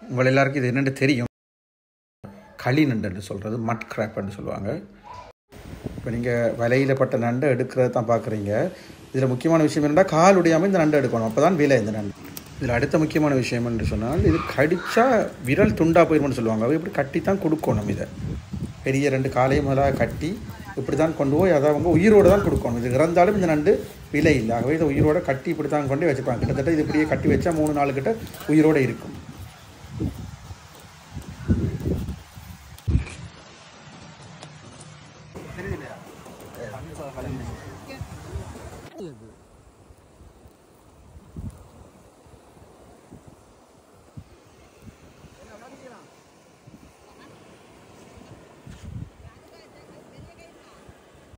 உங்கள் எல்லாருக்கும் இது என்னென்னு தெரியும் களி நண்டுன்னு சொல்கிறது மட் கிராப்னு சொல்லுவாங்க இப்போ நீங்கள் வலையில் பட்ட நண்டை எடுக்கிறது தான் பார்க்குறீங்க இதில் முக்கியமான விஷயம் என்னென்னா கால் உடையாமல் இந்த நண்டை எடுக்கணும் அப்போ தான் விலை இந்த நண்டு இதில் அடுத்த முக்கியமான விஷயம் என்று சொன்னால் இது கடித்தா விரல் துண்டா போயிரும்னு சொல்லுவாங்க அவ இப்படி கட்டி தான் கொடுக்கணும் இதை பெரிய ரெண்டு காலையும் முதலாக கட்டி இப்படி தான் கொண்டு போய் அதை அவங்க உயிரோடு தான் கொடுக்கணும் இது இறந்தாலும் இந்த நண்டு விலை இல்லை ஆகவே இதை உயிரோட கட்டி இப்படி தான் கொண்டு வச்சுப்பாங்க கிட்டத்தட்ட இது இப்படியே கட்டி வச்சா மூணு நாலு கிட்ட உயிரோடு இருக்கும்